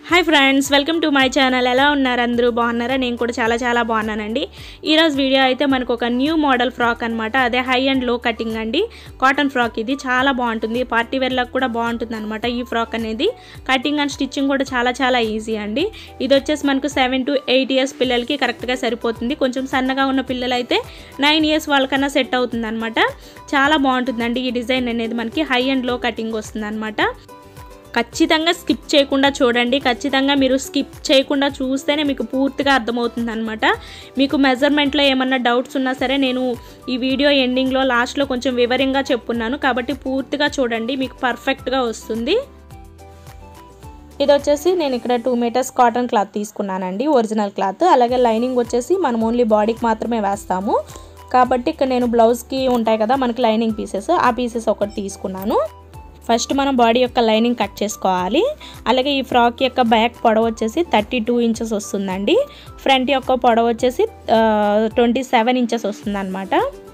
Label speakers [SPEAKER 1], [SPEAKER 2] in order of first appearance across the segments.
[SPEAKER 1] hi friends welcome to my channel ఎలా ఉన్నారు అందరూ బాగున్నారా నేను కూడా చాలా చాలా బాగున్నానండి ఈరోజు వీడియో అయితే మనకు ఒక న్యూ మోడల్ ఫ్రాక్ అనమాట అదే హై అండ్ లో కటింగ్ అండి కాటన్ ఫ్రాక్ ఇది చాలా బాగుంటుంది పార్టీ వేర్లకు కూడా బాగుంటుంది అనమాట ఈ ఫ్రాక్ అనేది కటింగ్ అండ్ స్టిచ్చింగ్ కూడా చాలా చాలా ఈజీ అండి ఇది వచ్చేసి మనకు సెవెన్ టు ఎయిట్ ఇయర్స్ పిల్లలకి కరెక్ట్గా సరిపోతుంది కొంచెం సన్నగా ఉన్న పిల్లలు అయితే నైన్ ఇయర్స్ వాళ్ళకన్నా సెట్ అవుతుంది అనమాట చాలా బాగుంటుందండి ఈ డిజైన్ అనేది మనకి హై అండ్ లో కటింగ్ వస్తుంది అనమాట ఖచ్చితంగా స్కిప్ చేయకుండా చూడండి ఖచ్చితంగా మీరు స్కిప్ చేయకుండా చూస్తేనే మీకు పూర్తిగా అర్థమవుతుంది అనమాట మీకు మెజర్మెంట్లో ఏమన్నా డౌట్స్ ఉన్నా సరే నేను ఈ వీడియో ఎండింగ్లో లాస్ట్లో కొంచెం వివరంగా చెప్పున్నాను కాబట్టి పూర్తిగా చూడండి మీకు పర్ఫెక్ట్గా వస్తుంది ఇది వచ్చేసి నేను ఇక్కడ టూ మీటర్స్ కాటన్ క్లాత్ తీసుకున్నానండి ఒరిజినల్ క్లాత్ అలాగే లైనింగ్ వచ్చేసి మనం ఓన్లీ బాడీకి మాత్రమే వేస్తాము కాబట్టి ఇక్కడ నేను బ్లౌజ్కి ఉంటాయి కదా మనకి లైనింగ్ పీసెస్ ఆ పీసెస్ ఒకటి తీసుకున్నాను ఫస్ట్ మనం బాడీ యొక్క లైనింగ్ కట్ చేసుకోవాలి అలాగే ఈ ఫ్రాక్ యొక్క బ్యాక్ పొడవు వచ్చేసి థర్టీ టూ ఇంచెస్ వస్తుందండి ఫ్రంట్ యొక్క పొడవు వచ్చేసి ట్వంటీ సెవెన్ ఇంచెస్ వస్తుందన్నమాట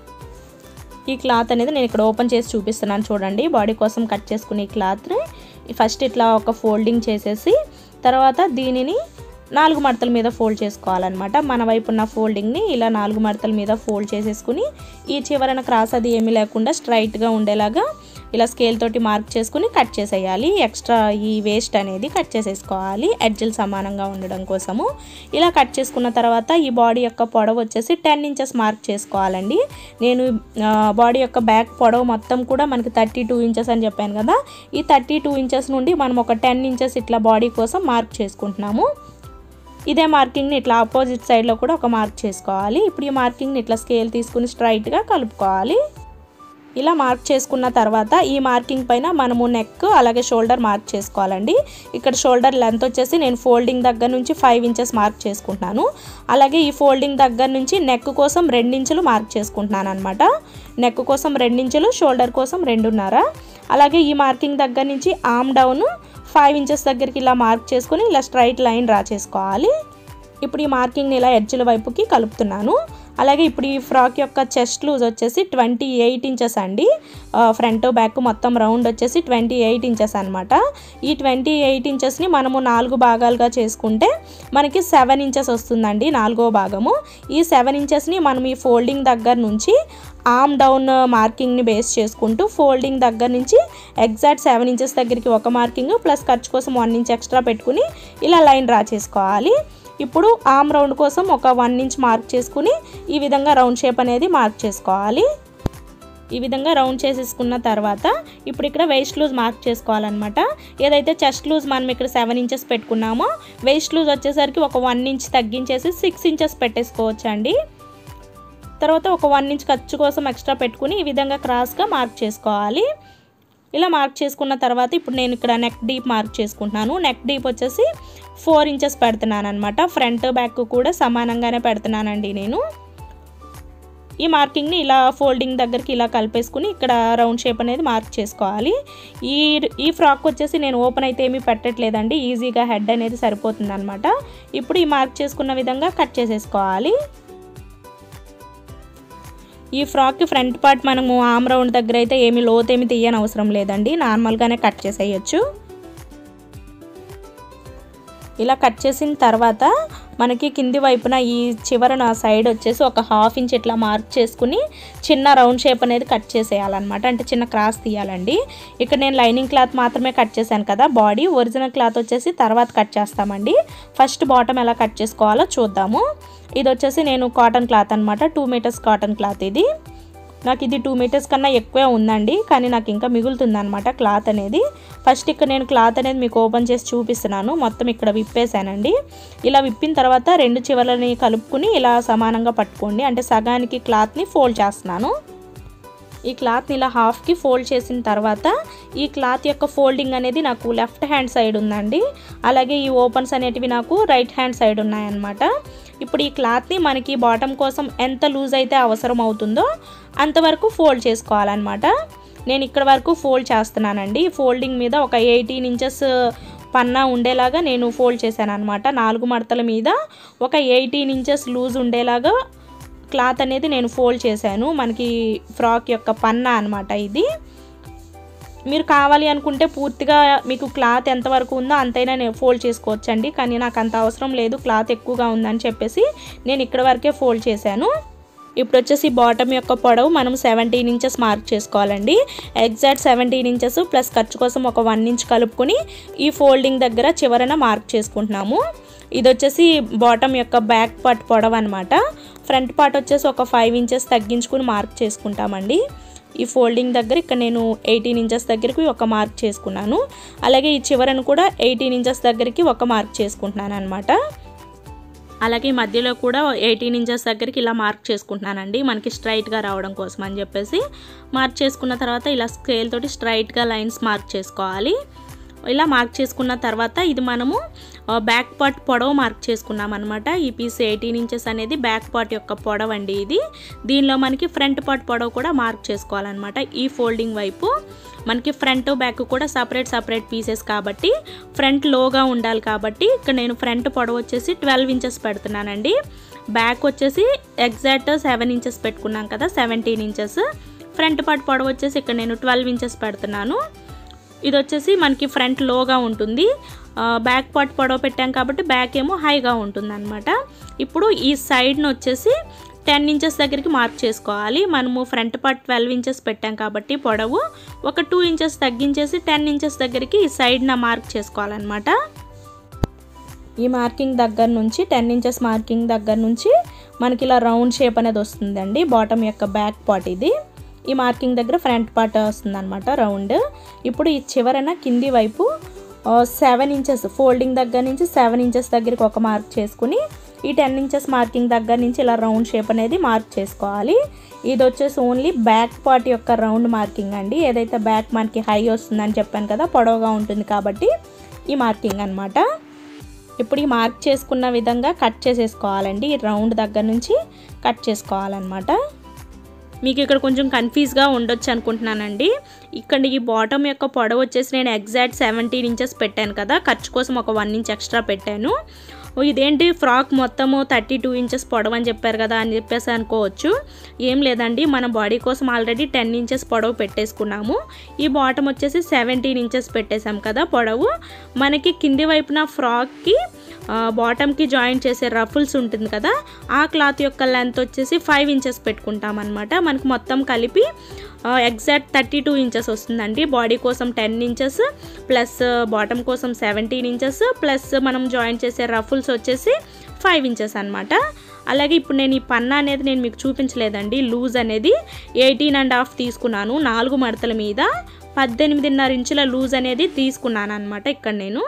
[SPEAKER 1] ఈ క్లాత్ అనేది నేను ఇక్కడ ఓపెన్ చేసి చూపిస్తున్నాను చూడండి బాడీ కోసం కట్ చేసుకునే ఈ క్లాత్ని ఫస్ట్ ఇట్లా ఒక ఫోల్డింగ్ చేసేసి తర్వాత దీనిని నాలుగు మడతల మీద ఫోల్డ్ చేసుకోవాలన్నమాట మన వైపు ఉన్న ఫోల్డింగ్ని ఇలా నాలుగు మడతల మీద ఫోల్డ్ చేసేసుకుని ఈ చివరన క్రాస్ అది ఏమీ లేకుండా స్ట్రైట్గా ఉండేలాగా ఇలా స్కేల్ తోటి మార్క్ చేసుకుని కట్ చేసేయాలి ఎక్స్ట్రా ఈ వేస్ట్ అనేది కట్ చేసేసుకోవాలి ఎడ్జలు సమానంగా ఉండడం కోసము ఇలా కట్ చేసుకున్న తర్వాత ఈ బాడీ యొక్క పొడవు వచ్చేసి టెన్ ఇంచెస్ మార్క్ చేసుకోవాలండి నేను బాడీ యొక్క బ్యాక్ పొడవు మొత్తం కూడా మనకి థర్టీ టూ ఇంచెస్ అని చెప్పాను కదా ఈ థర్టీ టూ ఇంచెస్ నుండి మనం ఒక టెన్ ఇంచెస్ ఇట్లా బాడీ కోసం మార్క్ చేసుకుంటున్నాము ఇదే మార్కింగ్ని ఇట్లా ఆపోజిట్ సైడ్లో కూడా ఒక మార్క్ చేసుకోవాలి ఇప్పుడు ఈ మార్కింగ్ని ఇట్లా స్కేల్ తీసుకుని స్ట్రైట్గా కలుపుకోవాలి ఇలా మార్క్ చేసుకున్న తర్వాత ఈ మార్కింగ్ పైన మనము నెక్ అలాగే షోల్డర్ మార్క్ చేసుకోవాలండి ఇక్కడ షోల్డర్ లెంత్ వచ్చేసి నేను ఫోల్డింగ్ దగ్గర నుంచి ఫైవ్ ఇంచెస్ మార్క్ చేసుకుంటున్నాను అలాగే ఈ ఫోల్డింగ్ దగ్గర నుంచి నెక్ కోసం రెండించులు మార్క్ చేసుకుంటున్నాను అనమాట నెక్ కోసం రెండించులు షోల్డర్ కోసం రెండున్నర అలాగే ఈ మార్కింగ్ దగ్గర నుంచి ఆమ్ డౌన్ ఫైవ్ ఇంచెస్ దగ్గరికి ఇలా మార్క్ చేసుకుని ఇలా స్ట్రైట్ లైన్ డ్రా చేసుకోవాలి ఇప్పుడు ఈ మార్కింగ్ని ఇలా ఎడ్జ్ల వైపుకి కలుపుతున్నాను అలాగే ఇప్పుడు ఈ ఫ్రాక్ యొక్క చెస్ట్ లూజ్ వచ్చేసి ట్వంటీ ఎయిట్ ఇంచెస్ అండి ఫ్రంట్ బ్యాక్ మొత్తం రౌండ్ వచ్చేసి ట్వంటీ ఎయిట్ ఇంచెస్ అనమాట ఈ ట్వంటీ ఎయిట్ ఇంచెస్ని మనము నాలుగు భాగాలుగా చేసుకుంటే మనకి సెవెన్ ఇంచెస్ వస్తుందండి నాలుగో భాగము ఈ సెవెన్ ఇంచెస్ని మనం ఈ ఫోల్డింగ్ దగ్గర నుంచి ఆమ్ డౌన్ మార్కింగ్ని బేస్ చేసుకుంటూ ఫోల్డింగ్ దగ్గర నుంచి ఎగ్జాక్ట్ సెవెన్ ఇంచెస్ దగ్గరికి ఒక మార్కింగ్ ప్లస్ ఖర్చు కోసం వన్ ఇంచ్ ఎక్స్ట్రా పెట్టుకుని ఇలా లైన్ డ్రా చేసుకోవాలి ఇప్పుడు ఆమ్ రౌండ్ కోసం ఒక వన్ ఇంచ్ మార్క్ చేసుకుని ఈ విధంగా రౌండ్ షేప్ అనేది మార్క్ చేసుకోవాలి ఈ విధంగా రౌండ్ చేసేసుకున్న తర్వాత ఇప్పుడు ఇక్కడ వెయిస్ట్ లూజ్ మార్క్ చేసుకోవాలన్నమాట ఏదైతే చెస్ట్ లూజ్ మనం ఇక్కడ సెవెన్ ఇంచెస్ పెట్టుకున్నామో వెయిస్ట్ లూజ్ వచ్చేసరికి ఒక వన్ ఇంచ్ తగ్గించేసి సిక్స్ ఇంచెస్ పెట్టేసుకోవచ్చు అండి తర్వాత ఒక వన్ ఇంచ్ ఖర్చు కోసం ఎక్స్ట్రా పెట్టుకుని ఈ విధంగా క్రాస్గా మార్క్ చేసుకోవాలి ఇలా మార్క్ చేసుకున్న తర్వాత ఇప్పుడు నేను ఇక్కడ నెక్ డీప్ మార్క్ చేసుకుంటున్నాను నెక్ డీప్ వచ్చేసి ఫోర్ ఇంచెస్ పెడుతున్నాను అనమాట ఫ్రంట్ బ్యాక్ కూడా సమానంగానే పెడుతున్నానండి నేను ఈ మార్కింగ్ని ఇలా ఫోల్డింగ్ దగ్గరికి ఇలా కలిపేసుకుని ఇక్కడ రౌండ్ షేప్ అనేది మార్క్ చేసుకోవాలి ఈ ఈ ఫ్రాక్ వచ్చేసి నేను ఓపెన్ అయితే ఏమీ పెట్టట్లేదండి ఈజీగా హెడ్ అనేది సరిపోతుంది అనమాట ఇప్పుడు ఈ మార్క్ చేసుకున్న విధంగా కట్ చేసేసుకోవాలి ఈ ఫ్రాక్కి ఫ్రంట్ పార్ట్ మనము ఆమ్ రౌండ్ దగ్గర అయితే ఏమి లోత్ ఏమి తీయని అవసరం లేదండి నార్మల్గానే కట్ చేసేయచ్చు ఇలా కట్ చేసిన తర్వాత మనకి కింది వైపున ఈ చివరన సైడ్ వచ్చేసి ఒక హాఫ్ ఇంచ్ ఇట్లా మార్క్ చేసుకుని చిన్న రౌండ్ షేప్ అనేది కట్ చేసేయాలన్నమాట అంటే చిన్న క్రాస్ తీయాలండి ఇక్కడ నేను లైనింగ్ క్లాత్ మాత్రమే కట్ చేశాను కదా బాడీ ఒరిజినల్ క్లాత్ వచ్చేసి తర్వాత కట్ చేస్తామండి ఫస్ట్ బాటమ్ ఎలా కట్ చేసుకోవాలో చూద్దాము ఇది వచ్చేసి నేను కాటన్ క్లాత్ అనమాట టూ మీటర్స్ కాటన్ క్లాత్ ఇది నాకు ఇది టూ మీటర్స్ కన్నా ఎక్కువే ఉందండి కానీ నాకు ఇంకా మిగులుతుంది అనమాట క్లాత్ అనేది ఫస్ట్ ఇక్కడ నేను క్లాత్ అనేది మీకు ఓపెన్ చేసి చూపిస్తున్నాను మొత్తం ఇక్కడ విప్పేసానండి ఇలా విప్పిన తర్వాత రెండు చివర్లని కలుపుకుని ఇలా సమానంగా పట్టుకోండి అంటే సగానికి క్లాత్ని ఫోల్డ్ చేస్తున్నాను ఈ క్లాత్ని ఇలా హాఫ్కి ఫోల్డ్ చేసిన తర్వాత ఈ క్లాత్ యొక్క ఫోల్డింగ్ అనేది నాకు లెఫ్ట్ హ్యాండ్ సైడ్ ఉందండి అలాగే ఈ ఓపెన్స్ అనేటివి నాకు రైట్ హ్యాండ్ సైడ్ ఉన్నాయన్నమాట ఇప్పుడు ఈ క్లాత్ని మనకి బాటమ్ కోసం ఎంత లూజ్ అయితే అవసరం అవుతుందో అంతవరకు ఫోల్డ్ చేసుకోవాలన్నమాట నేను ఇక్కడ వరకు ఫోల్డ్ చేస్తున్నానండి ఫోల్డింగ్ మీద ఒక ఎయిటీన్ ఇంచెస్ పన్నా ఉండేలాగా నేను ఫోల్డ్ చేశాను అనమాట నాలుగు మడతల మీద ఒక ఎయిటీన్ ఇంచెస్ లూజ్ ఉండేలాగా క్లాత్ అనేది నేను ఫోల్డ్ చేశాను మనకి ఫ్రాక్ యొక్క పన్నా అనమాట ఇది మీరు కావాలి అనుకుంటే పూర్తిగా మీకు క్లాత్ ఎంతవరకు ఉందో అంతైనా నేను ఫోల్డ్ చేసుకోవచ్చండి కానీ నాకు అంత అవసరం లేదు క్లాత్ ఎక్కువగా ఉందని చెప్పేసి నేను ఇక్కడ వరకే ఫోల్డ్ చేశాను ఇప్పుడు వచ్చేసి బాటమ్ యొక్క పొడవు మనం సెవెంటీన్ ఇంచెస్ మార్క్ చేసుకోవాలండి ఎగ్జాక్ట్ సెవెంటీన్ ఇంచెస్ ప్లస్ ఖర్చు కోసం ఒక వన్ ఇంచ్ కలుపుకొని ఈ ఫోల్డింగ్ దగ్గర చివరన మార్క్ చేసుకుంటున్నాము ఇది వచ్చేసి బాటమ్ యొక్క బ్యాక్ పార్ట్ పొడవు అనమాట ఫ్రంట్ పార్ట్ వచ్చేసి ఒక ఫైవ్ ఇంచెస్ తగ్గించుకుని మార్క్ చేసుకుంటామండి ఈ ఫోల్డింగ్ దగ్గర ఇక్కడ నేను ఎయిటీన్ ఇంచెస్ దగ్గరికి ఒక మార్క్ చేసుకున్నాను అలాగే ఈ చివరను కూడా ఎయిటీన్ ఇంచెస్ దగ్గరికి ఒక మార్క్ చేసుకుంటున్నాను అనమాట అలాగే మధ్యలో కూడా ఎయిటీన్ ఇంచెస్ దగ్గరికి ఇలా మార్క్ చేసుకుంటున్నానండి మనకి స్ట్రైట్గా రావడం కోసం అని చెప్పేసి మార్క్ చేసుకున్న తర్వాత ఇలా స్కేల్ తోటి స్ట్రైట్గా లైన్స్ మార్క్ చేసుకోవాలి ఇలా మార్క్ చేసుకున్న తర్వాత ఇది మనము బ్యాక్ పార్ట్ పొడవు మార్క్ చేసుకున్నాం అనమాట ఈ పీస్ ఎయిటీన్ ఇంచెస్ అనేది బ్యాక్ పార్ట్ యొక్క పొడవు అండి ఇది దీనిలో మనకి ఫ్రంట్ పార్ట్ పొడవు కూడా మార్క్ చేసుకోవాలన్నమాట ఈ ఫోల్డింగ్ వైపు మనకి ఫ్రంట్ బ్యాక్ కూడా సపరేట్ సపరేట్ పీసెస్ కాబట్టి ఫ్రంట్ లోగా ఉండాలి కాబట్టి ఇక్కడ నేను ఫ్రంట్ పొడవు వచ్చేసి ట్వెల్వ్ ఇంచెస్ పెడుతున్నానండి బ్యాక్ వచ్చేసి ఎగ్జాక్ట్ సెవెన్ ఇంచెస్ పెట్టుకున్నాం కదా సెవెంటీన్ ఇంచెస్ ఫ్రంట్ పార్ట్ పొడవు వచ్చేసి ఇక్కడ నేను ట్వెల్వ్ ఇంచెస్ పెడుతున్నాను ఇది వచ్చేసి మనకి ఫ్రంట్ లోగా ఉంటుంది బ్యాక్ పార్ట్ పొడవ పెట్టాం కాబట్టి బ్యాక్ ఏమో హైగా ఉంటుంది అనమాట ఇప్పుడు ఈ సైడ్ను వచ్చేసి టెన్ ఇంచెస్ దగ్గరికి మార్క్ చేసుకోవాలి మనము ఫ్రంట్ పార్ట్ ట్వెల్వ్ ఇంచెస్ పెట్టాం కాబట్టి పొడవు ఒక టూ ఇంచెస్ తగ్గించేసి టెన్ ఇంచెస్ దగ్గరికి ఈ సైడ్న మార్క్ చేసుకోవాలన్నమాట ఈ మార్కింగ్ దగ్గర నుంచి టెన్ ఇంచెస్ మార్కింగ్ దగ్గర నుంచి మనకి ఇలా రౌండ్ షేప్ అనేది వస్తుందండి బాటమ్ యొక్క బ్యాక్ పార్ట్ ఇది ఈ మార్కింగ్ దగ్గర ఫ్రంట్ పార్ట్ వస్తుంది అనమాట రౌండ్ ఇప్పుడు ఈ చివరన కింది వైపు సెవెన్ ఇంచెస్ ఫోల్డింగ్ దగ్గర నుంచి సెవెన్ ఇంచెస్ దగ్గరికి ఒక మార్క్ చేసుకుని ఈ టెన్ ఇంచెస్ మార్కింగ్ దగ్గర నుంచి ఇలా రౌండ్ షేప్ అనేది మార్క్ చేసుకోవాలి ఇది వచ్చేసి ఓన్లీ బ్యాక్ పార్ట్ యొక్క రౌండ్ మార్కింగ్ అండి ఏదైతే బ్యాక్ మనకి హై వస్తుందని చెప్పాను కదా పొడవుగా ఉంటుంది కాబట్టి ఈ మార్కింగ్ అనమాట ఇప్పుడు ఈ మార్క్ చేసుకున్న విధంగా కట్ చేసేసుకోవాలండి ఈ రౌండ్ దగ్గర నుంచి కట్ చేసుకోవాలన్నమాట మీకు ఇక్కడ కొంచెం కన్ఫ్యూజ్గా ఉండొచ్చు అనుకుంటున్నానండి ఇక్కడ ఈ బాటమ్ యొక్క పొడవు వచ్చేసి నేను ఎగ్జాక్ట్ సెవెంటీన్ ఇంచెస్ పెట్టాను కదా ఖర్చు కోసం ఒక వన్ ఇంచ్ ఎక్స్ట్రా పెట్టాను ఇదేంటి ఫ్రాక్ మొత్తము థర్టీ టూ ఇంచెస్ పొడవు అని చెప్పారు కదా అని చెప్పేసి అనుకోవచ్చు ఏం లేదండి మన బాడీ కోసం ఆల్రెడీ టెన్ ఇంచెస్ పొడవు పెట్టేసుకున్నాము ఈ బాటమ్ వచ్చేసి సెవెంటీన్ ఇంచెస్ పెట్టేశాం కదా పొడవు మనకి కింది వైపున ఫ్రాక్కి బాటమ్కి జాయిన్ చేసే రఫుల్స్ ఉంటుంది కదా ఆ క్లాత్ యొక్క లెంత్ వచ్చేసి ఫైవ్ ఇంచెస్ పెట్టుకుంటాం అనమాట మనకు మొత్తం కలిపి ఎగ్జాక్ట్ థర్టీ టూ ఇంచెస్ వస్తుందండి బాడీ కోసం టెన్ ఇంచెస్ ప్లస్ బాటమ్ కోసం సెవెంటీన్ ఇంచెస్ ప్లస్ మనం జాయిన్ చేసే రఫుల్స్ వచ్చేసి ఫైవ్ ఇంచెస్ అనమాట అలాగే ఇప్పుడు నేను ఈ పన్నా అనేది నేను మీకు చూపించలేదండి లూజ్ అనేది ఎయిటీన్ అండ్ హాఫ్ తీసుకున్నాను నాలుగు మడతల మీద పద్దెనిమిదిన్నర ఇంచుల లూజ్ అనేది తీసుకున్నాను అనమాట ఇక్కడ నేను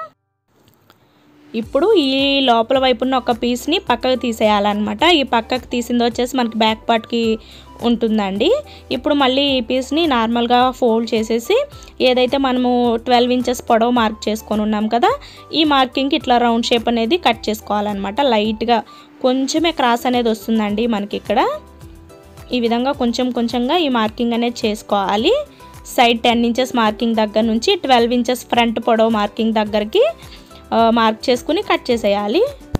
[SPEAKER 1] ఇప్పుడు ఈ లోపల వైపు ఉన్న ఒక పీస్ని పక్కకు తీసేయాలన్నమాట ఈ పక్కకు తీసింది వచ్చేసి మనకి బ్యాక్ పార్ట్కి ఉంటుందండి ఇప్పుడు మళ్ళీ ఈ పీస్ని నార్మల్గా ఫోల్డ్ చేసేసి ఏదైతే మనము ట్వెల్వ్ ఇంచెస్ పొడవు మార్క్ చేసుకొని ఉన్నాం కదా ఈ మార్కింగ్కి ఇట్లా రౌండ్ షేప్ అనేది కట్ చేసుకోవాలన్నమాట లైట్గా కొంచెమే క్రాస్ అనేది వస్తుందండి మనకి ఇక్కడ ఈ విధంగా కొంచెం కొంచెంగా ఈ మార్కింగ్ అనేది చేసుకోవాలి సైడ్ టెన్ ఇంచెస్ మార్కింగ్ దగ్గర నుంచి ట్వెల్వ్ ఇంచెస్ ఫ్రంట్ పొడవు మార్కింగ్ దగ్గరికి మార్క్ చేసుకుని కట్ చేసేయాలి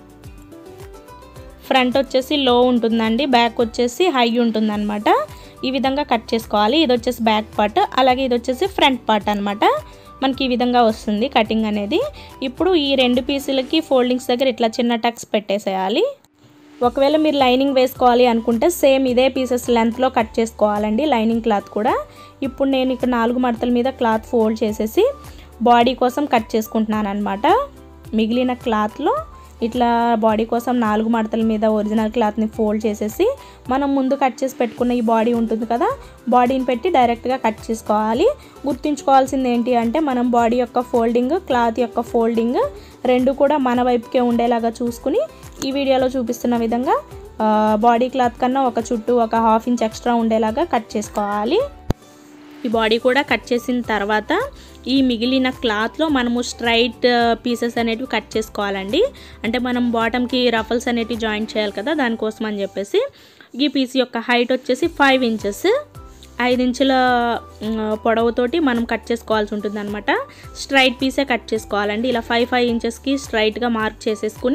[SPEAKER 1] ఫ్రంట్ వచ్చేసి లో ఉంటుందండి బ్యాక్ వచ్చేసి హై ఉంటుందన్నమాట ఈ విధంగా కట్ చేసుకోవాలి ఇది వచ్చేసి బ్యాక్ పార్ట్ అలాగే ఇది వచ్చేసి ఫ్రంట్ పార్ట్ అనమాట మనకి ఈ విధంగా వస్తుంది కటింగ్ అనేది ఇప్పుడు ఈ రెండు పీసులకి ఫోల్డింగ్స్ దగ్గర ఇట్లా చిన్న టక్స్ పెట్టేసేయాలి ఒకవేళ మీరు లైనింగ్ వేసుకోవాలి అనుకుంటే సేమ్ ఇదే పీసెస్ లెంత్లో కట్ చేసుకోవాలండి లైనింగ్ క్లాత్ కూడా ఇప్పుడు నేను ఇక్కడ నాలుగు మడతల మీద క్లాత్ ఫోల్డ్ చేసేసి బాడీ కోసం కట్ చేసుకుంటున్నాను అనమాట మిగిలిన క్లాత్లో ఇట్లా బాడీ కోసం నాలుగు మడతల మీద ఒరిజినల్ క్లాత్ని ఫోల్డ్ చేసేసి మనం ముందు కట్ చేసి పెట్టుకున్న ఈ బాడీ ఉంటుంది కదా బాడీని పెట్టి డైరెక్ట్గా కట్ చేసుకోవాలి గుర్తుంచుకోవాల్సింది ఏంటి అంటే మనం బాడీ యొక్క ఫోల్డింగ్ క్లాత్ యొక్క ఫోల్డింగ్ రెండు కూడా మన వైపుకే ఉండేలాగా చూసుకుని ఈ వీడియోలో చూపిస్తున్న విధంగా బాడీ క్లాత్ కన్నా ఒక చుట్టూ ఒక హాఫ్ ఇంచ్ ఎక్స్ట్రా ఉండేలాగా కట్ చేసుకోవాలి ఈ బాడీ కూడా కట్ చేసిన తర్వాత ఈ మిగిలిన క్లాత్లో మనము స్ట్రైట్ పీసెస్ అనేటివి కట్ చేసుకోవాలండి అంటే మనం బాటమ్కి రఫల్స్ అనేటివి జాయిన్ చేయాలి కదా దానికోసం అని చెప్పేసి ఈ పీస్ యొక్క హైట్ వచ్చేసి ఫైవ్ ఇంచెస్ ఐదు ఇంచుల పొడవుతోటి మనం కట్ చేసుకోవాల్సి ఉంటుంది అనమాట స్ట్రైట్ పీసే కట్ చేసుకోవాలండి ఇలా ఫైవ్ ఫైవ్ ఇంచెస్కి స్ట్రైట్గా మార్క్ చేసేసుకుని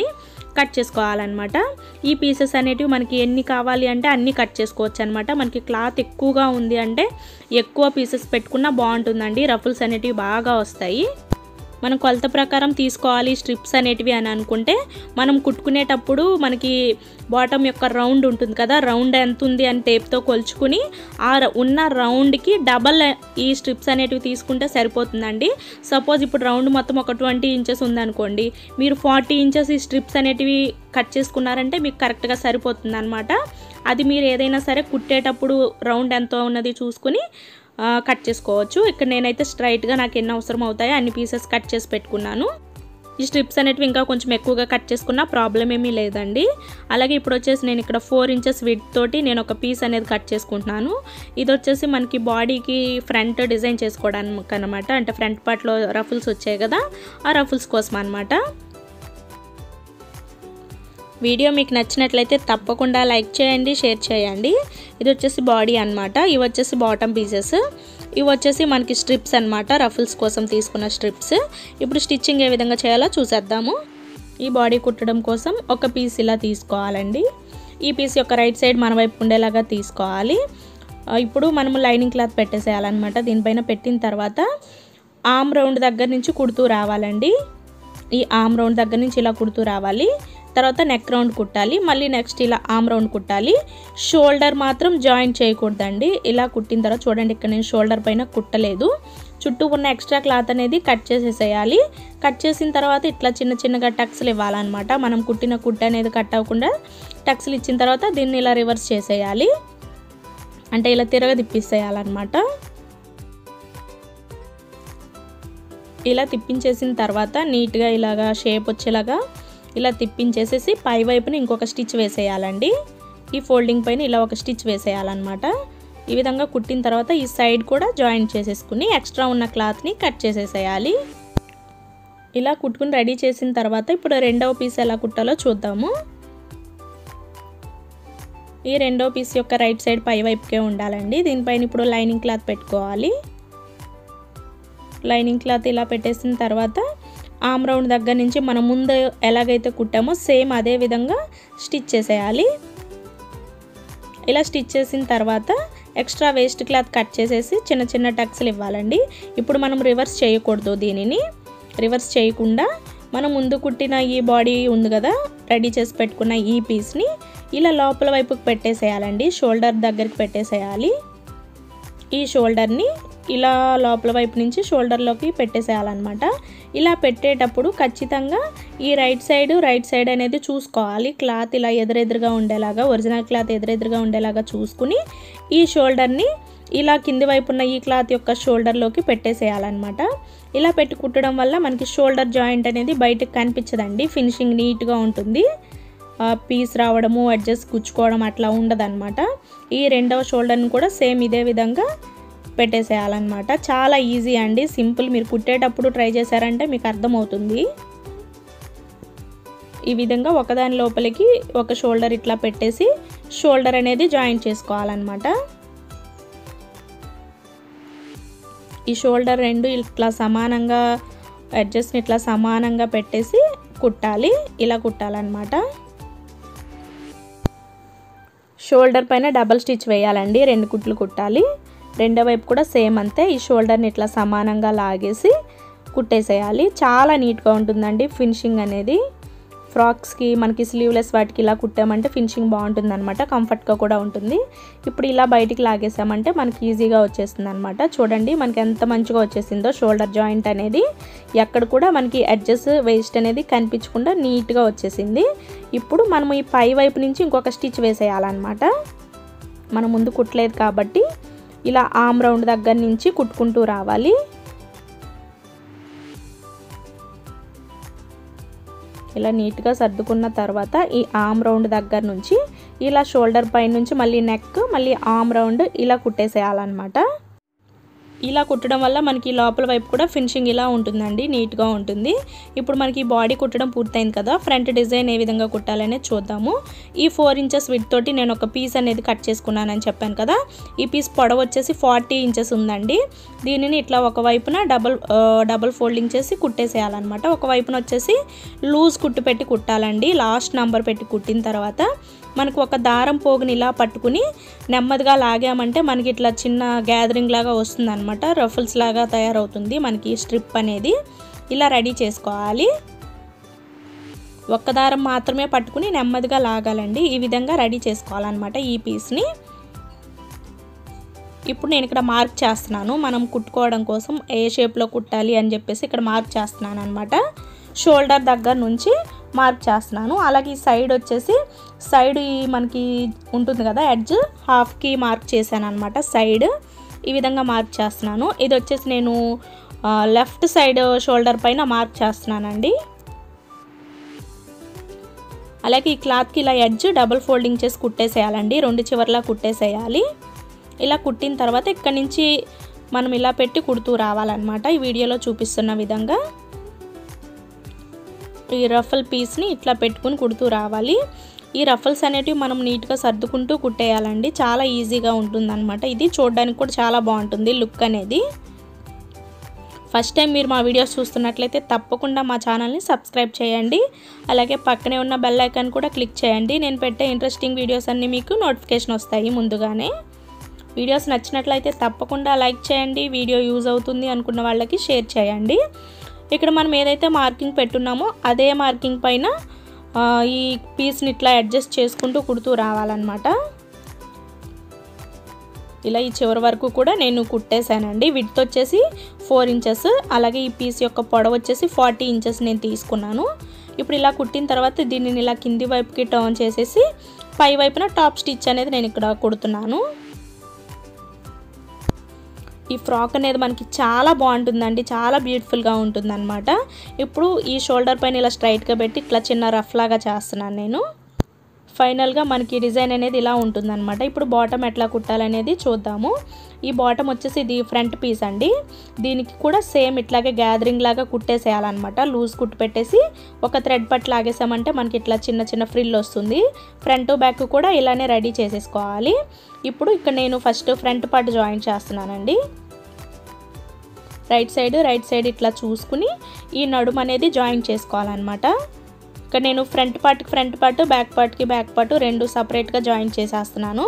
[SPEAKER 1] కట్ చేసుకోవాలన్నమాట ఈ పీసెస్ అనేటివి మనకి ఎన్ని కావాలి అంటే అన్నీ కట్ చేసుకోవచ్చు అనమాట మనకి క్లాత్ ఎక్కువగా ఉంది అంటే ఎక్కువ పీసెస్ పెట్టుకున్నా బాగుంటుందండి రఫుల్స్ అనేటివి బాగా వస్తాయి మనం కొలత ప్రకారం తీసుకోవాలి స్ట్రిప్స్ అనేటివి అని అనుకుంటే మనం కుట్టుకునేటప్పుడు మనకి బాటమ్ యొక్క రౌండ్ ఉంటుంది కదా రౌండ్ ఎంత ఉంది అని టేప్తో కొలుచుకుని ఆ ర- ఉన్న రౌండ్కి డబల్ ఈ స్ట్రిప్స్ అనేటివి తీసుకుంటే సరిపోతుందండి సపోజ్ ఇప్పుడు రౌండ్ మొత్తం ఒక ట్వంటీ ఇంచెస్ ఉందనుకోండి మీరు ఫార్టీ ఇంచెస్ ఈ స్ట్రిప్స్ అనేటివి కట్ చేసుకున్నారంటే మీకు కరెక్ట్గా సరిపోతుంది అనమాట అది మీరు ఏదైనా సరే కుట్టేటప్పుడు రౌండ్ ఎంత ఉన్నది చూసుకుని ఆ, కట్ చేసుకోవచ్చు ఇక్కడ నేనైతే స్ట్రైట్గా నాకు ఎన్ని అవసరం అవుతాయో అన్ని పీసెస్ కట్ చేసి పెట్టుకున్నాను ఈ స్ట్రిప్స్ అనేటివి ఇంకా కొంచెం ఎక్కువగా కట్ చేసుకున్నా ప్రాబ్లం ఏమీ లేదండి అలాగే ఇప్పుడు వచ్చేసి నేను ఇక్కడ ఫోర్ ఇంచెస్ విడ్ తోటి నేను ఒక పీస్ అనేది కట్ చేసుకుంటున్నాను ఇది వచ్చేసి మనకి బాడీకి ఫ్రంట్ డిజైన్ చేసుకోవడానికి అనమాట అంటే ఫ్రంట్ పార్ట్లో రఫుల్స్ వచ్చాయి కదా ఆ రఫుల్స్ కోసం అనమాట వీడియో మీకు నచ్చినట్లయితే తప్పకుండా లైక్ చేయండి షేర్ చేయండి ఇది వచ్చేసి బాడీ అన్నమాట ఇవి వచ్చేసి బాటమ్ పీసెస్ ఇవి వచ్చేసి మనకి స్ట్రిప్స్ అన్నమాట రఫుల్స్ కోసం తీసుకున్న స్ట్రిప్స్ ఇప్పుడు స్టిచ్చింగ్ ఏ విధంగా చేయాలో చూసేద్దాము ఈ బాడీ కుట్టడం కోసం ఒక పీస్ ఇలా తీసుకోవాలండి ఈ పీస్ యొక్క రైట్ సైడ్ మన వైపు ఉండేలాగా తీసుకోవాలి ఆ, ఇప్పుడు మనము లైనింగ్ క్లాత్ పెట్టేసేయాలన్నమాట దీనిపైన పెట్టిన తర్వాత ఆమ్ రౌండ్ దగ్గర నుంచి కుడుతూ రావాలండి ఈ ఆమ్ రౌండ్ దగ్గర నుంచి ఇలా కుడుతూ రావాలి తర్వాత నెక్ రౌండ్ కుట్టాలి మళ్ళీ నెక్స్ట్ ఇలా ఆమ్ రౌండ్ కుట్టాలి షోల్డర్ మాత్రం జాయింట్ చేయకూడదండి ఇలా కుట్టిన తర్వాత చూడండి ఇక్కడ నేను షోల్డర్ పైన కుట్టలేదు చుట్టూ ఉన్న ఎక్స్ట్రా క్లాత్ అనేది కట్ చేసేసేయాలి కట్ చేసిన తర్వాత ఇట్లా చిన్న చిన్నగా టక్స్లు ఇవ్వాలన్నమాట మనం కుట్టిన కుట్ట అనేది కట్ అవ్వకుండా టక్స్లు ఇచ్చిన తర్వాత దీన్ని ఇలా రివర్స్ చేసేయాలి అంటే ఇలా తిరగ తిప్పిసేయాలన్నమాట ఇలా తిప్పించేసిన తర్వాత నీట్గా ఇలాగా షేప్ వచ్చేలాగా ఇలా తిప్పించేసేసి పై వైపున ఇంకొక స్టిచ్ వేసేయాలండి ఈ ఫోల్డింగ్ పైన ఇలా ఒక స్టిచ్ వేసేయాలన్నమాట ఈ విధంగా కుట్టిన తర్వాత ఈ సైడ్ కూడా జాయింట్ చేసేసుకుని ఎక్స్ట్రా ఉన్న క్లాత్ని కట్ చేసేసేయాలి ఇలా కుట్టుకుని రెడీ చేసిన తర్వాత ఇప్పుడు రెండవ పీస్ ఎలా కుట్టాలో చూద్దాము ఈ రెండో పీస్ యొక్క రైట్ సైడ్ పై వైపుకే ఉండాలండి దీనిపైన ఇప్పుడు లైనింగ్ క్లాత్ పెట్టుకోవాలి లైనింగ్ క్లాత్ ఇలా పెట్టేసిన తర్వాత ఆమ్ రౌండ్ దగ్గర నుంచి మనం ముందు ఎలాగైతే కుట్టామో సేమ్ అదే విధంగా స్టిచ్ చేసేయాలి ఇలా స్టిచ్ చేసిన తర్వాత ఎక్స్ట్రా వేస్ట్ క్లాత్ కట్ చేసేసి చిన్న చిన్న టక్స్లు ఇవ్వాలండి ఇప్పుడు మనం రివర్స్ చేయకూడదు దీనిని రివర్స్ చేయకుండా మనం ముందు కుట్టిన ఈ బాడీ ఉంది కదా రెడీ చేసి పెట్టుకున్న ఈ పీస్ని ఇలా లోపల వైపుకి పెట్టేసేయాలండి షోల్డర్ దగ్గరికి పెట్టేసేయాలి ఈ షోల్డర్ని ఇలా లోపల వైపు నుంచి షోల్డర్లోకి పెట్టేసేయాలన్నమాట ఇలా పెట్టేటప్పుడు ఖచ్చితంగా ఈ రైట్ సైడ్ రైట్ సైడ్ అనేది చూసుకోవాలి క్లాత్ ఇలా ఎదురెదురుగా ఉండేలాగా ఒరిజినల్ క్లాత్ ఎదురెదురుగా ఉండేలాగా చూసుకుని ఈ షోల్డర్ని ఇలా కింది వైపు ఉన్న ఈ క్లాత్ యొక్క షోల్డర్లోకి పెట్టేసేయాలన్నమాట ఇలా పెట్టి కుట్టడం వల్ల మనకి షోల్డర్ జాయింట్ అనేది బయటకు కనిపించదండి ఫినిషింగ్ నీట్గా ఉంటుంది పీస్ రావడము అడ్జస్ట్ గుచ్చుకోవడం అట్లా ఉండదన్నమాట ఈ రెండవ షోల్డర్ని కూడా సేమ్ ఇదే విధంగా పెట్టేసేయాలన్నమాట చాలా ఈజీ అండి సింపుల్ మీరు కుట్టేటప్పుడు ట్రై చేశారంటే మీకు అర్థమవుతుంది ఈ విధంగా ఒకదాని లోపలికి ఒక షోల్డర్ ఇట్లా పెట్టేసి షోల్డర్ అనేది జాయింట్ చేసుకోవాలన్నమాట ఈ షోల్డర్ రెండు ఇట్లా సమానంగా అడ్జస్ట్ని ఇట్లా సమానంగా పెట్టేసి కుట్టాలి ఇలా కుట్టాలన్నమాట షోల్డర్ పైన డబల్ స్టిచ్ వేయాలండి రెండు కుట్లు కుట్టాలి రెండో వైపు కూడా సేమ్ అంతే ఈ షోల్డర్ని ఇట్లా సమానంగా లాగేసి కుట్టేసేయాలి చాలా నీట్గా ఉంటుందండి ఫినిషింగ్ అనేది ఫ్రాక్స్కి మనకి స్లీవ్లెస్ వాటికి ఇలా కుట్టామంటే ఫినిషింగ్ బాగుంటుంది అనమాట కంఫర్ట్గా కూడా ఉంటుంది ఇప్పుడు ఇలా బయటికి లాగేసామంటే మనకి ఈజీగా వచ్చేస్తుంది అనమాట చూడండి మనకి ఎంత మంచిగా వచ్చేసిందో షోల్డర్ జాయింట్ అనేది ఎక్కడ కూడా మనకి అడ్జస్ వేస్ట్ అనేది కనిపించకుండా నీట్గా వచ్చేసింది ఇప్పుడు మనం ఈ పై వైపు నుంచి ఇంకొక స్టిచ్ వేసేయాలన్నమాట మనం ముందు కుట్టలేదు కాబట్టి ఇలా ఆమ్ రౌండ్ దగ్గర నుంచి కుట్టుకుంటూ రావాలి ఇలా నీట్గా సర్దుకున్న తర్వాత ఈ ఆమ్ రౌండ్ దగ్గర నుంచి ఇలా షోల్డర్ పై నుంచి మళ్ళీ నెక్ మళ్ళీ ఆమ్ రౌండ్ ఇలా కుట్టేసేయాలన్నమాట ఇలా కుట్టడం వల్ల మనకి లోపల వైపు కూడా ఫినిషింగ్ ఇలా ఉంటుందండి నీట్గా ఉంటుంది ఇప్పుడు మనకి బాడీ కుట్టడం పూర్తయింది కదా ఫ్రంట్ డిజైన్ ఏ విధంగా కుట్టాలనేది చూద్దాము ఈ ఫోర్ ఇంచెస్ విత్ తోటి నేను ఒక పీస్ అనేది కట్ చేసుకున్నానని చెప్పాను కదా ఈ పీస్ పొడవు వచ్చేసి ఫార్టీ ఇంచెస్ ఉందండి దీనిని ఇట్లా ఒక వైపున డబల్ డబల్ ఫోల్డింగ్ చేసి కుట్టేసేయాలన్నమాట ఒక వైపున వచ్చేసి లూజ్ కుట్టు పెట్టి కుట్టాలండి లాస్ట్ నంబర్ పెట్టి కుట్టిన తర్వాత మనకు ఒక దారం పోగుని ఇలా పట్టుకుని నెమ్మదిగా లాగామంటే మనకి ఇట్లా చిన్న గ్యాదరింగ్ లాగా వస్తుంది అనమాట రఫుల్స్ లాగా తయారవుతుంది మనకి స్ట్రిప్ అనేది ఇలా రెడీ చేసుకోవాలి ఒక్క దారం మాత్రమే పట్టుకుని నెమ్మదిగా లాగాలండి ఈ విధంగా రెడీ చేసుకోవాలన్నమాట ఈ పీస్ని ఇప్పుడు నేను ఇక్కడ మార్క్ చేస్తున్నాను మనం కుట్టుకోవడం కోసం ఏ షేప్లో కుట్టాలి అని చెప్పేసి ఇక్కడ మార్క్ చేస్తున్నాను అనమాట షోల్డర్ దగ్గర నుంచి మార్క్ చేస్తున్నాను అలాగే ఈ సైడ్ వచ్చేసి సైడ్ ఈ మనకి ఉంటుంది కదా ఎడ్జ్ హాఫ్కి మార్క్ చేశాను అనమాట సైడ్ ఈ విధంగా మార్క్ చేస్తున్నాను ఇది వచ్చేసి నేను లెఫ్ట్ సైడ్ షోల్డర్ పైన మార్క్ చేస్తున్నానండి అలాగే ఈ క్లాత్కి ఇలా ఎడ్జ్ డబుల్ ఫోల్డింగ్ చేసి కుట్టేసేయాలండి రెండు చివర్లా కుట్టేసేయాలి ఇలా కుట్టిన తర్వాత ఇక్కడ నుంచి మనం ఇలా పెట్టి కుడుతూ రావాలన్నమాట ఈ వీడియోలో చూపిస్తున్న విధంగా ఈ రఫల్ పీస్ని ఇట్లా పెట్టుకుని కుడుతూ రావాలి ఈ రఫల్స్ అనేటివి మనం నీట్గా సర్దుకుంటూ కుట్టేయాలండి చాలా ఈజీగా ఉంటుందన్నమాట ఇది చూడడానికి కూడా చాలా బాగుంటుంది లుక్ అనేది ఫస్ట్ టైం మీరు మా వీడియోస్ చూస్తున్నట్లయితే తప్పకుండా మా ఛానల్ని సబ్స్క్రైబ్ చేయండి అలాగే పక్కనే ఉన్న బెల్ ఐకాన్ కూడా క్లిక్ చేయండి నేను పెట్టే ఇంట్రెస్టింగ్ వీడియోస్ అన్నీ మీకు నోటిఫికేషన్ వస్తాయి ముందుగానే వీడియోస్ నచ్చినట్లయితే తప్పకుండా లైక్ చేయండి వీడియో యూజ్ అవుతుంది అనుకున్న వాళ్ళకి షేర్ చేయండి ఇక్కడ మనం ఏదైతే మార్కింగ్ పెట్టున్నామో అదే మార్కింగ్ పైన ఈ పీస్ని ఇట్లా అడ్జస్ట్ చేసుకుంటూ కుడుతూ రావాలన్నమాట ఇలా ఈ చివరి వరకు కూడా నేను కుట్టేశానండి విడ్త్ వచ్చేసి ఫోర్ ఇంచెస్ అలాగే ఈ పీస్ యొక్క పొడవు వచ్చేసి ఫార్టీ ఇంచెస్ నేను తీసుకున్నాను ఇప్పుడు ఇలా కుట్టిన తర్వాత దీనిని ఇలా కింది వైపుకి టర్న్ చేసేసి పై వైపున టాప్ స్టిచ్ అనేది నేను ఇక్కడ కుడుతున్నాను ఈ ఫ్రాక్ అనేది మనకి చాలా బాగుంటుందండి చాలా బ్యూటిఫుల్గా ఉంటుంది అనమాట ఇప్పుడు ఈ షోల్డర్ పైన ఇలా స్ట్రైట్గా పెట్టి ఇట్లా చిన్న రఫ్ లాగా చేస్తున్నాను నేను ఫైనల్గా మనకి డిజైన్ అనేది ఇలా ఉంటుందన్నమాట ఇప్పుడు బాటమ్ ఎట్లా కుట్టాలనేది చూద్దాము ఈ బాటమ్ వచ్చేసి ఇది ఫ్రంట్ పీస్ అండి దీనికి కూడా సేమ్ ఇట్లాగే గ్యాదరింగ్ లాగా కుట్టేసేయాలన్నమాట లూజ్ కుట్టు పెట్టేసి ఒక థ్రెడ్ పట్టు లాగేసామంటే మనకి ఇట్లా చిన్న చిన్న ఫ్రిల్ వస్తుంది ఫ్రంట్ బ్యాక్ కూడా ఇలానే రెడీ చేసేసుకోవాలి ఇప్పుడు ఇక్కడ నేను ఫస్ట్ ఫ్రంట్ పార్ట్ జాయిన్ చేస్తున్నానండి రైట్ సైడ్ రైట్ సైడ్ ఇట్లా చూసుకుని ఈ నడుము అనేది జాయిన్ చేసుకోవాలన్నమాట ఇక్కడ నేను ఫ్రంట్ పార్ట్కి ఫ్రంట్ పార్ట్ బ్యాక్ పార్ట్కి బ్యాక్ పార్ట్ రెండు సపరేట్గా జాయిన్ చేసేస్తున్నాను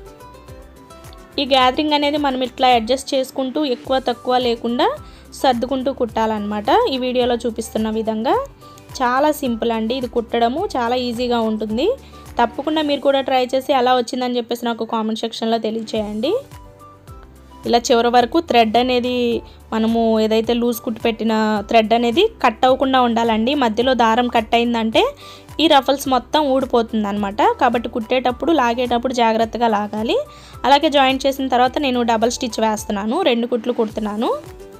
[SPEAKER 1] ఈ గ్యాదరింగ్ అనేది మనం ఇట్లా అడ్జస్ట్ చేసుకుంటూ ఎక్కువ తక్కువ లేకుండా సర్దుకుంటూ కుట్టాలన్నమాట ఈ వీడియోలో చూపిస్తున్న విధంగా చాలా సింపుల్ అండి ఇది కుట్టడము చాలా ఈజీగా ఉంటుంది తప్పకుండా మీరు కూడా ట్రై చేసి ఎలా వచ్చిందని చెప్పేసి నాకు కామెంట్ సెక్షన్లో తెలియచేయండి ఇలా చివరి వరకు థ్రెడ్ అనేది మనము ఏదైతే లూజ్ కుట్టి పెట్టిన థ్రెడ్ అనేది కట్ అవ్వకుండా ఉండాలండి మధ్యలో దారం కట్ అయిందంటే ఈ రఫల్స్ మొత్తం ఊడిపోతుంది అనమాట కాబట్టి కుట్టేటప్పుడు లాగేటప్పుడు జాగ్రత్తగా లాగాలి అలాగే జాయింట్ చేసిన తర్వాత నేను డబల్ స్టిచ్ వేస్తున్నాను రెండు కుట్లు కుడుతున్నాను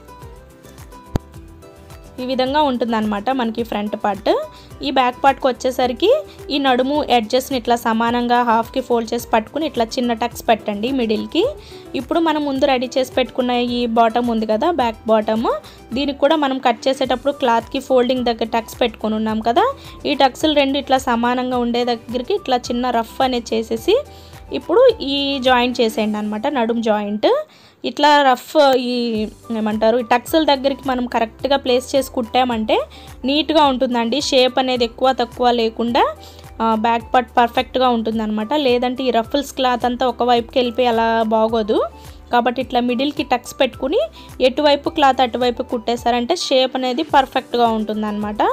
[SPEAKER 1] ఈ విధంగా ఉంటుందన్నమాట మనకి ఫ్రంట్ పార్ట్ ఈ బ్యాక్ పార్ట్కి వచ్చేసరికి ఈ నడుము ఎడ్జెస్ని ఇట్లా సమానంగా హాఫ్కి ఫోల్డ్ చేసి పట్టుకుని ఇట్లా చిన్న టక్స్ పెట్టండి మిడిల్కి ఇప్పుడు మనం ముందు రెడీ చేసి పెట్టుకున్న ఈ బాటమ్ ఉంది కదా బ్యాక్ బాటమ్ దీనికి కూడా మనం కట్ చేసేటప్పుడు క్లాత్కి ఫోల్డింగ్ దగ్గర టక్స్ పెట్టుకొని ఉన్నాం కదా ఈ టక్స్లు రెండు ఇట్లా సమానంగా ఉండే దగ్గరికి ఇట్లా చిన్న రఫ్ అనేది చేసేసి ఇప్పుడు ఈ జాయింట్ చేసేయండి అనమాట నడుం జాయింట్ ఇట్లా రఫ్ ఈ ఏమంటారు ఈ టక్స్ల దగ్గరికి మనం కరెక్ట్గా ప్లేస్ చేసి కుట్టామంటే నీట్గా ఉంటుందండి షేప్ అనేది ఎక్కువ తక్కువ లేకుండా బ్యాక్ పార్ట్ పర్ఫెక్ట్గా ఉంటుందన్నమాట లేదంటే ఈ రఫుల్స్ క్లాత్ అంతా ఒకవైపుకి వెళ్ళిపోయి అలా బాగోదు కాబట్టి ఇట్లా మిడిల్కి టక్స్ పెట్టుకుని ఎటువైపు క్లాత్ అటువైపు కుట్టేశారంటే షేప్ అనేది పర్ఫెక్ట్గా ఉంటుందన్నమాట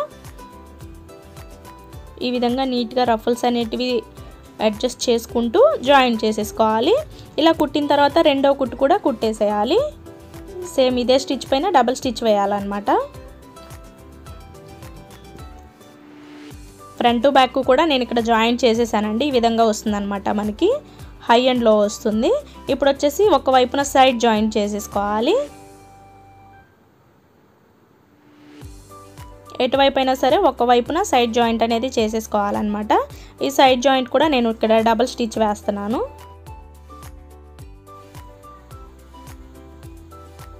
[SPEAKER 1] ఈ విధంగా నీట్గా రఫుల్స్ అనేటివి అడ్జస్ట్ చేసుకుంటూ జాయిన్ చేసేసుకోవాలి ఇలా కుట్టిన తర్వాత రెండో కుట్టు కూడా కుట్టేసేయాలి సేమ్ ఇదే స్టిచ్ పైన డబల్ స్టిచ్ వేయాలన్నమాట ఫ్రంట్ బ్యాక్ కూడా నేను ఇక్కడ జాయిన్ చేసేసానండి ఈ విధంగా వస్తుందన్నమాట మనకి హై అండ్ లో వస్తుంది ఇప్పుడు వచ్చేసి ఒక వైపున సైడ్ జాయిన్ చేసేసుకోవాలి ఎటువైపు అయినా సరే ఒక వైపున సైడ్ జాయింట్ అనేది చేసేసుకోవాలన్నమాట ఈ సైడ్ జాయింట్ కూడా నేను ఇక్కడ డబల్ స్టిచ్ వేస్తున్నాను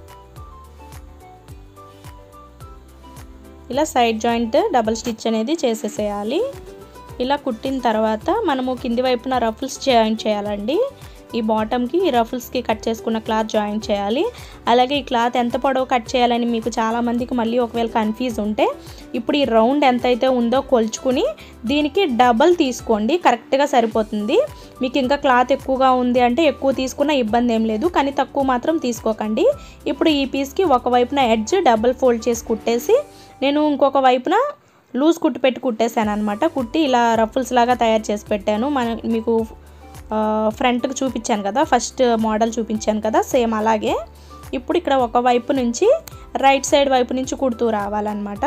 [SPEAKER 1] ఇలా సైడ్ జాయింట్ డబల్ స్టిచ్ అనేది చేసేసేయాలి ఇలా కుట్టిన తర్వాత మనము కింది వైపున రఫుల్స్ జాయిన్ చేయాలండి ఈ బాటమ్కి ఈ రఫుల్స్కి కట్ చేసుకున్న క్లాత్ జాయిన్ చేయాలి అలాగే ఈ క్లాత్ ఎంత పొడవు కట్ చేయాలని మీకు చాలామందికి మళ్ళీ ఒకవేళ కన్ఫ్యూజ్ ఉంటే ఇప్పుడు ఈ రౌండ్ ఎంత అయితే ఉందో కొలుచుకుని దీనికి డబల్ తీసుకోండి కరెక్ట్గా సరిపోతుంది మీకు ఇంకా క్లాత్ ఎక్కువగా ఉంది అంటే ఎక్కువ తీసుకున్న ఇబ్బంది ఏం లేదు కానీ తక్కువ మాత్రం తీసుకోకండి ఇప్పుడు ఈ పీస్కి ఒకవైపున ఎడ్జ్ డబల్ ఫోల్డ్ చేసి కుట్టేసి నేను ఇంకొక వైపున లూజ్ కుట్టి పెట్టి కుట్టేశాను అనమాట కుట్టి ఇలా రఫుల్స్ లాగా తయారు చేసి పెట్టాను మన మీకు ఫ్రంట్కి చూపించాను కదా ఫస్ట్ మోడల్ చూపించాను కదా సేమ్ అలాగే ఇప్పుడు ఇక్కడ ఒక వైపు నుంచి రైట్ సైడ్ వైపు నుంచి కుడుతూ రావాలన్నమాట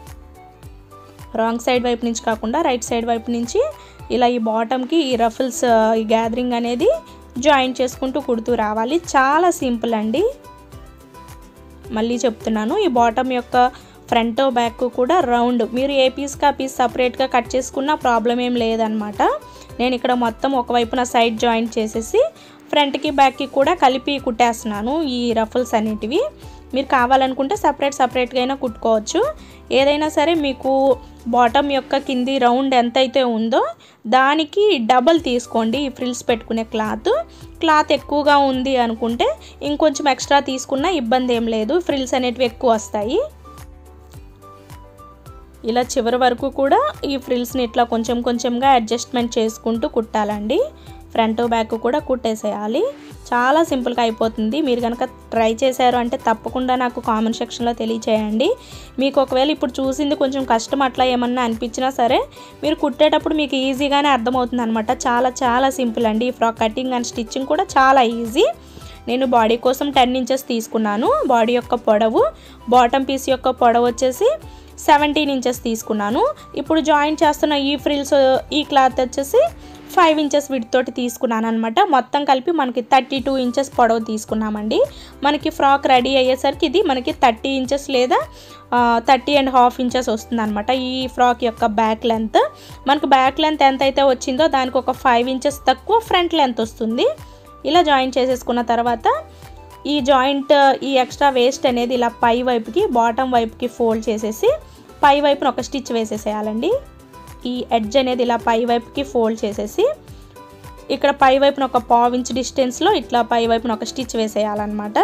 [SPEAKER 1] రాంగ్ సైడ్ వైపు నుంచి కాకుండా రైట్ సైడ్ వైపు నుంచి ఇలా ఈ బాటమ్కి ఈ రఫుల్స్ ఈ గ్యాదరింగ్ అనేది జాయిన్ చేసుకుంటూ కుడుతూ రావాలి చాలా సింపుల్ అండి మళ్ళీ చెప్తున్నాను ఈ బాటమ్ యొక్క ఫ్రంట్ బ్యాక్ కూడా రౌండ్ మీరు ఏ పీస్కి ఆ పీస్ సపరేట్గా కట్ చేసుకున్న ప్రాబ్లం ఏం లేదనమాట నేను ఇక్కడ మొత్తం ఒకవైపున సైడ్ జాయింట్ చేసేసి ఫ్రంట్కి బ్యాక్కి కూడా కలిపి కుట్టేస్తున్నాను ఈ రఫుల్స్ అనేటివి మీరు కావాలనుకుంటే సపరేట్ సపరేట్గా అయినా కుట్టుకోవచ్చు ఏదైనా సరే మీకు బాటమ్ యొక్క కింది రౌండ్ ఎంత అయితే ఉందో దానికి డబల్ తీసుకోండి ఈ ఫ్రిల్స్ పెట్టుకునే క్లాత్ క్లాత్ ఎక్కువగా ఉంది అనుకుంటే ఇంకొంచెం ఎక్స్ట్రా తీసుకున్నా ఇబ్బంది ఏం లేదు ఫ్రిల్స్ అనేటివి ఎక్కువ వస్తాయి ఇలా చివరి వరకు కూడా ఈ ఫ్రిల్స్ని ఇట్లా కొంచెం కొంచెంగా అడ్జస్ట్మెంట్ చేసుకుంటూ కుట్టాలండి ఫ్రంట్ బ్యాక్ కూడా కుట్టేసేయాలి చాలా సింపుల్గా అయిపోతుంది మీరు కనుక ట్రై చేశారు అంటే తప్పకుండా నాకు కామెంట్ సెక్షన్లో తెలియచేయండి మీకు ఒకవేళ ఇప్పుడు చూసింది కొంచెం కష్టం అట్లా ఏమన్నా అనిపించినా సరే మీరు కుట్టేటప్పుడు మీకు ఈజీగానే అర్థమవుతుంది అనమాట చాలా చాలా సింపుల్ అండి ఈ ఫ్రాక్ కటింగ్ అండ్ స్టిచ్చింగ్ కూడా చాలా ఈజీ నేను బాడీ కోసం టెన్ ఇంచెస్ తీసుకున్నాను బాడీ యొక్క పొడవు బాటమ్ పీస్ యొక్క పొడవు వచ్చేసి సెవెంటీన్ ఇంచెస్ తీసుకున్నాను ఇప్పుడు జాయిన్ చేస్తున్న ఈ ఫ్రిల్స్ ఈ క్లాత్ వచ్చేసి ఫైవ్ ఇంచెస్ తోటి తీసుకున్నాను అనమాట మొత్తం కలిపి మనకి థర్టీ టూ ఇంచెస్ పొడవు తీసుకున్నామండి మనకి ఫ్రాక్ రెడీ అయ్యేసరికి ఇది మనకి థర్టీ ఇంచెస్ లేదా థర్టీ అండ్ హాఫ్ ఇంచెస్ వస్తుంది అనమాట ఈ ఫ్రాక్ యొక్క బ్యాక్ లెంత్ మనకు బ్యాక్ లెంత్ ఎంత అయితే వచ్చిందో దానికి ఒక ఫైవ్ ఇంచెస్ తక్కువ ఫ్రంట్ లెంత్ వస్తుంది ఇలా జాయిన్ చేసేసుకున్న తర్వాత ఈ జాయింట్ ఈ ఎక్స్ట్రా వేస్ట్ అనేది ఇలా పై వైపుకి బాటమ్ వైపుకి ఫోల్డ్ చేసేసి పై వైపున ఒక స్టిచ్ వేసేసేయాలండి ఈ ఎడ్జ్ అనేది ఇలా పై వైపుకి ఫోల్డ్ చేసేసి ఇక్కడ పై వైపున ఒక పావు ఇంచ్ డిస్టెన్స్లో ఇట్లా పై వైపున ఒక స్టిచ్ వేసేయాలన్నమాట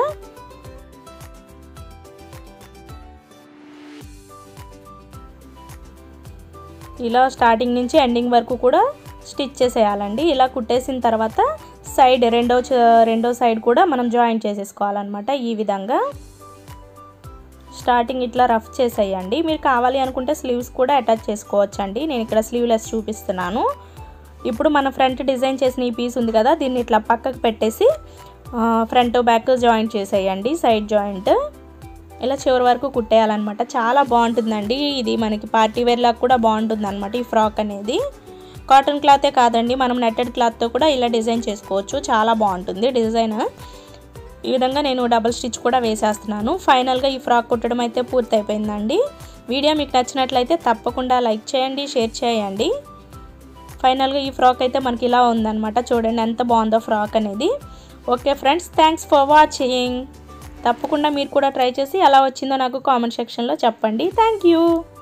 [SPEAKER 1] ఇలా స్టార్టింగ్ నుంచి ఎండింగ్ వరకు కూడా స్టిచ్ చేసేయాలండి ఇలా కుట్టేసిన తర్వాత సైడ్ రెండో రెండో సైడ్ కూడా మనం జాయిన్ చేసేసుకోవాలన్నమాట ఈ విధంగా స్టార్టింగ్ ఇట్లా రఫ్ చేసేయండి మీరు కావాలి అనుకుంటే స్లీవ్స్ కూడా అటాచ్ చేసుకోవచ్చండి నేను ఇక్కడ స్లీవ్లెస్ చూపిస్తున్నాను ఇప్పుడు మన ఫ్రంట్ డిజైన్ చేసిన ఈ పీస్ ఉంది కదా దీన్ని ఇట్లా పక్కకు పెట్టేసి ఫ్రంట్ బ్యాక్ జాయింట్ చేసేయండి సైడ్ జాయింట్ ఇలా చివరి వరకు కుట్టేయాలన్నమాట చాలా బాగుంటుందండి ఇది మనకి పార్టీ వేర్ లాగా కూడా బాగుంటుంది అనమాట ఈ ఫ్రాక్ అనేది కాటన్ క్లాతే కాదండి మనం నెట్టెడ్ క్లాత్తో కూడా ఇలా డిజైన్ చేసుకోవచ్చు చాలా బాగుంటుంది డిజైన్ ఈ విధంగా నేను డబల్ స్టిచ్ కూడా వేసేస్తున్నాను ఫైనల్గా ఈ ఫ్రాక్ కుట్టడం అయితే పూర్తి అయిపోయిందండి వీడియో మీకు నచ్చినట్లయితే తప్పకుండా లైక్ చేయండి షేర్ చేయండి ఫైనల్గా ఈ ఫ్రాక్ అయితే మనకి ఇలా ఉందన్నమాట చూడండి ఎంత బాగుందో ఫ్రాక్ అనేది okay friends thanks for watching తప్పకుండా మీరు కూడా ట్రై చేసి ఎలా వచ్చిందో నాకు కామెంట్ సెక్షన్లో చెప్పండి థ్యాంక్ యూ